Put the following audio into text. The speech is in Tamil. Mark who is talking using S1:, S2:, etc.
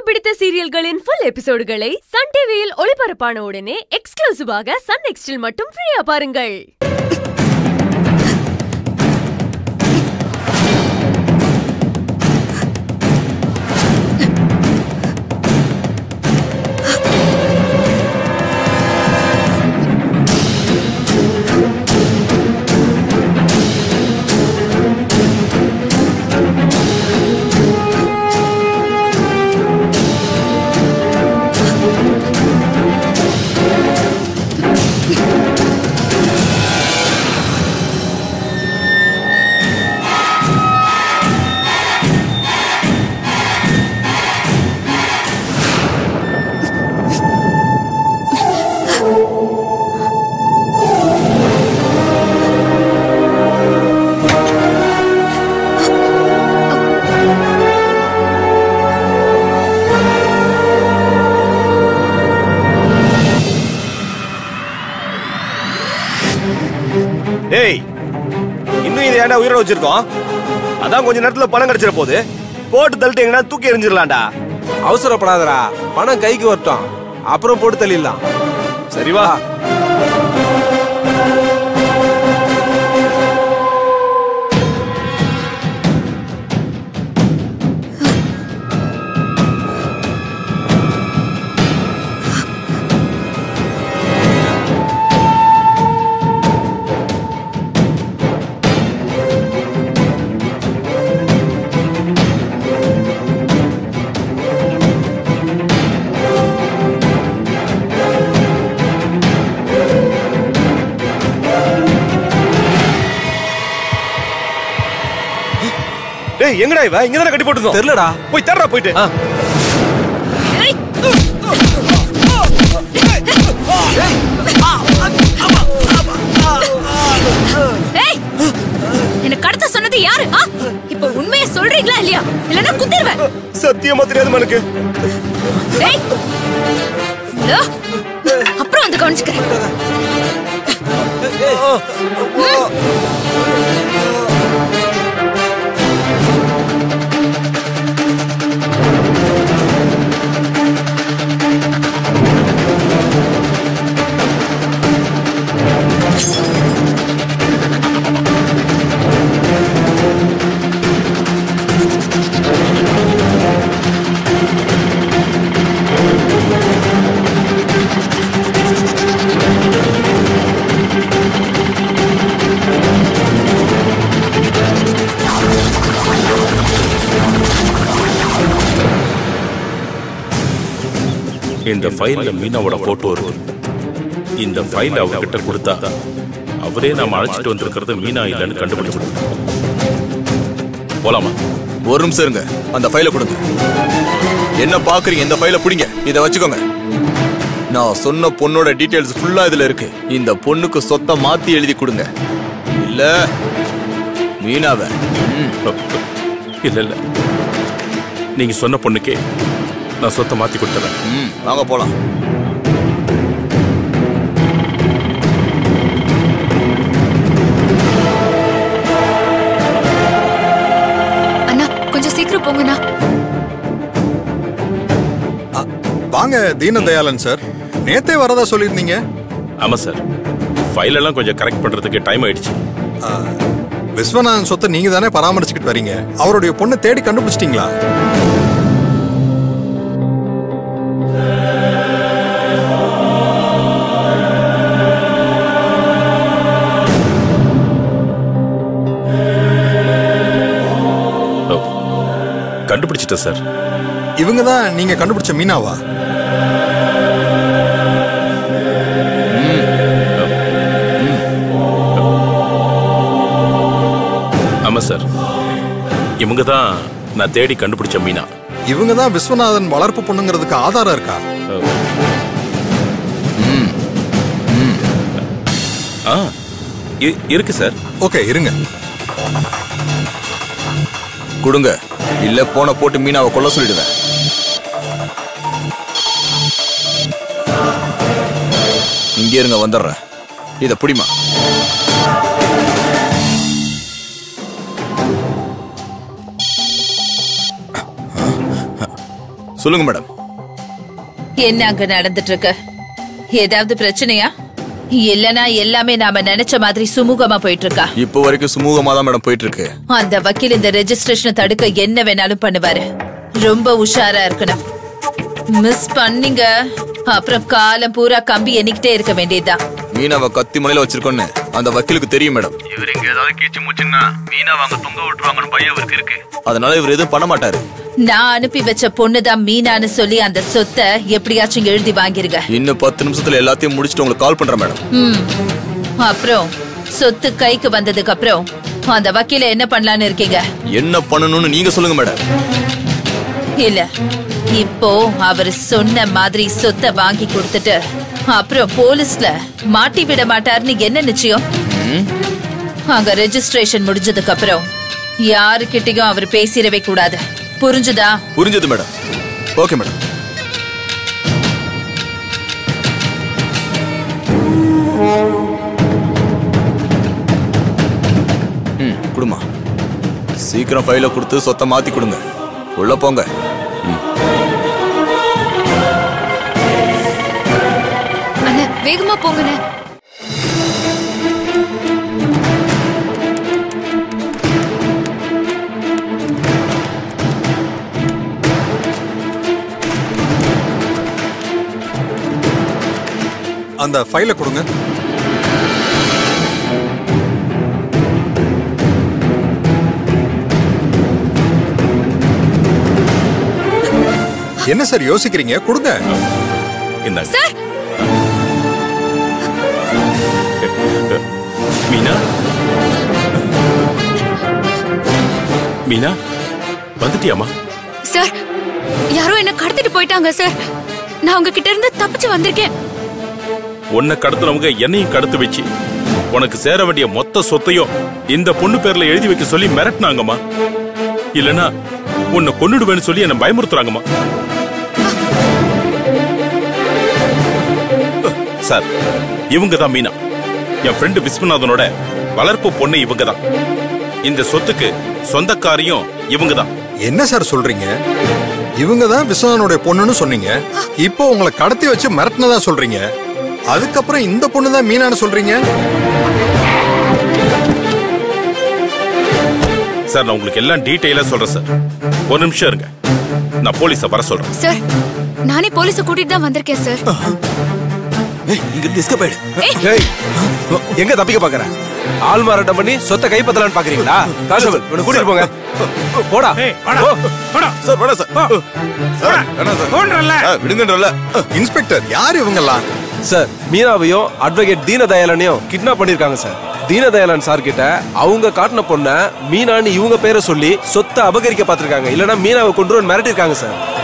S1: பிடித்த சீரியல்களின் ஃபுல் எபிசோடுகளை சன் டிவியில் ஒளிபரப்பான உடனே எக்ஸ்க்ளூசிவாக சன் நெக்ஸ்டில் மட்டும் ஃப்ரீயா பாருங்கள்
S2: டேய் இன்னும் இதை ஏன்டா உயிரோட வச்சிருக்கோம் அதான் கொஞ்ச நேரத்துல பணம் கிடைச்சிட போகுது போட்டு தள்ளிட்டு எங்கன்னா தூக்கி எறிஞ்சிடலாம்டா
S3: அவசரப்படாதடா பணம் கைக்கு வரட்டும் அப்புறம் போட்டு தள்ளிடலாம்
S2: சரி வா டேய் எங்கடா இவ இங்க தானே கட்டி போட்டுருந்தோம்
S3: தெரியலடா
S2: போய் தேடுறா போயிட்டு
S3: ஆ.
S4: ஏய் என்ன கடத்த சொன்னது யாரு ஆ? இப்ப உண்மையை சொல்றீங்களா இல்லையா இல்லனா குத்திடுவேன்
S2: சத்தியமா தெரியாதுமா எனக்கு
S4: ஏய் இதோ, அப்புறம் வந்து கவனிச்சுக்கிறேன்
S5: இந்த ஃபைல்ல மீனாவோட போட்டோ இருக்கு இந்த ஃபைல் அவர்கிட்ட கொடுத்தா அவரே நாம அழைச்சிட்டு வந்திருக்கிறது மீனா இல்லைன்னு கண்டுபிடிச்சிடும் போலாமா
S6: ஒரு நிமிஷம் இருங்க அந்த ஃபைலை கொடுங்க என்ன பாக்குறீங்க இந்த ஃபைலை பிடிங்க இதை வச்சுக்கோங்க நான் சொன்ன பொண்ணோட டீடைல்ஸ் ஃபுல்லா இதுல இருக்கு இந்த பொண்ணுக்கு சொத்தை மாத்தி எழுதி கொடுங்க இல்ல மீனாவ
S5: இல்ல இல்ல நீங்க சொன்ன பொண்ணுக்கே நான் சொத்தை மாத்தி கொடுத்துறேன்
S6: ம் வாங்க போலாம்
S4: அண்ணா கொஞ்சம் சீக்கிரம் போங்கண்ணா
S7: வாங்க தீனதயாளன் சார் நேத்தே வரதா சொல்லியிருந்தீங்க
S5: ஆமா சார் ஃபைல் எல்லாம் கொஞ்சம் கரெக்ட் பண்றதுக்கு டைம் ஆயிடுச்சு
S7: விஸ்வநாதன் சொத்தை நீங்க தானே பராமரிச்சுக்கிட்டு வரீங்க அவருடைய பொண்ணை தேடி கண்டுபிடிச்சிட்டீங்களா
S5: ஓ, கண்டுபிடிச்சிட்டேன் சார்
S7: இவங்க தான் நீங்க கண்டுபிடிச்ச மீனாவா
S5: ஆமா சார் இவங்க தான் நான் தேடி கண்டுபிடிச்ச மீனா
S7: இவங்க தான் விஸ்வநாதன் வளர்ப்பு பொண்ணுங்கிறதுக்கு ஆதாரம் இருக்கா
S5: ஆ இ- இருக்கு சார்
S7: ஓகே இருங்க
S6: கொடுங்க இல்ல போன போட்டு மீனாவை கொல்ல சொல்லிடுவேன் இங்க இருங்க வந்துடுறேன் இத புடிமா சொல்லுங்க மேடம்
S4: என்ன அங்க நடந்துட்டு இருக்கு ஏதாவது பிரச்சனையா இல்லனா எல்லாமே நாம நினைச்ச மாதிரி சுமூகமா போயிட்டு இருக்கா
S6: இப்போ வரைக்கும் சுமூகமா தான் மேடம் போயிட்டு இருக்கு
S4: அந்த வக்கீல் இந்த ரெஜிஸ்ட்ரேஷனை தடுக்க என்ன வேணாலும் பண்ணுவாரு ரொம்ப உஷாரா இருக்கணும் மிஸ் பண்ணீங்க அப்புறம் காலம் பூரா கம்பி எண்ணிக்கிட்டே இருக்க வேண்டியதுதான்
S6: மீனாவை கத்தி மலையில வச்சிருக்கோன்னு அந்த வக்கீலுக்கு தெரியும் மேடம் இவர் இங்க ஏதாவது கீச்சு மூச்சுன்னா மீனாவை அங்க தொங்க விட்டுருவாங்கன்னு பயம் அவருக்கு இருக்கு அதனால இவர் எதுவும் பண்ண மாட்டாரு
S4: நான் அனுப்பி வச்ச பொண்ணுதான் மீனான்னு சொல்லி அந்த சொத்தை எப்படியாச்சும் எழுதி வாங்கிருங்க
S6: இன்னும் பத்து நிமிஷத்துல எல்லாத்தையும் முடிச்சுட்டு உங்களுக்கு கால் பண்றேன் மேடம்
S4: ம் அப்புறம் சொத்து கைக்கு வந்ததுக்கு அப்புறம் அந்த வக்கீல என்ன பண்ணலான்னு இருக்கீங்க
S6: என்ன பண்ணணும்னு நீங்க சொல்லுங்க மேடம்
S4: இல்ல இப்போ அவர் சொன்ன மாதிரி சொத்தை வாங்கி கொடுத்துட்டு அப்புறம் போலீஸ்ல மாட்டி விட மாட்டாருன்னு என்ன நிச்சயம் அங்க ரெஜிஸ்ட்ரேஷன் முடிஞ்சதுக்கு அப்புறம் யாருக்கிட்டயும் அவர் பேசிடவே கூடாது புரிஞ்சுதா
S6: புரிஞ்சது மேடம் ஓகே மேடம் ம் கொடுமா சீக்கிரம் ஃபைல கொடுத்து சொத்தை மாத்தி கொடுங்க உள்ள போங்க
S8: அண்ணா வேகமா போங்கண்ணே
S7: அந்த ஃபைலை கொடுங்க என்ன சார் யோசிக்கிறீங்க கொடுங்க
S5: இந்தாங்க மீனா மீனா வந்துட்டியாமா
S8: சார் யாரோ என்ன கடத்திட்டு போயிட்டாங்க சார் நான் உங்ககிட்ட இருந்து தப்பிச்சு வந்திருக்கேன்
S5: உன்னை கடத்துனவங்க என்னையும் கடத்து வச்சு உனக்கு சேர வேண்டிய மொத்த சொத்தையும் இந்த பொண்ணு பேர்ல எழுதி வைக்க சொல்லி மிரட்டினாங்கம்மா இல்லனா உன்னை கொன்னுடுவேன்னு சொல்லி என்ன பயமுறுத்துறாங்கம்மா சார் இவங்க தான் மீனா என் ஃப்ரெண்டு விஸ்வநாதனோட வளர்ப்பு பொண்ணு இவங்க தான் இந்த சொத்துக்கு சொந்தக்காரியும் இவங்க தான்
S7: என்ன சார் சொல்றீங்க இவங்க தான் விஸ்வநாதனுடைய பொண்ணுன்னு சொன்னீங்க இப்போ உங்களை கடத்தி வச்சு மிரட்டினதா சொல்றீங்க அதுக்கப்புறம் இந்த பொண்ணு தான் மீனான்னு சொல்றீங்க
S5: சார் நான் உங்களுக்கு எல்லாம் டீட்டெயிலா சொல்றேன் சார் ஒரு நிமிஷம் இருங்க நான் போலீஸை வர சொல்றேன்
S8: சார் நானே போலீஸ கூட்டிட்டு தான் வந்திருக்கேன் சார்
S3: இங்க எஸ்கேப் ஆயிடு ஏய் எங்க தப்பிக்க பாக்குற ஆள் மாறாட்டம் பண்ணி சொத்தை கைப்பற்றலாம்னு பாக்குறீங்களா கான்ஸ்டபிள் இவனை கூட்டிட்டு போங்க போடா போ.
S6: சார் வேணாம் சார் சார் வேணாம் சார் ஆ, விடுங்கன்றல
S7: இன்ஸ்பெக்டர் யார் இவங்கெல்லாம்
S3: சார் மீனாவையும் அட்வொகேட் தீனதயாளனையும் கிட்னாப் பண்ணிருக்காங்க சார் தீனதயாளன் சார் கிட்ட அவங்க காட்டின பொண்ண மீனான்னு இவங்க பேரை சொல்லி சொத்தை அபகரிக்க பார்த்திருக்காங்க இல்லனா மீனாவை கொண்டு வந்து மிரட்டிருக்காங்க சார்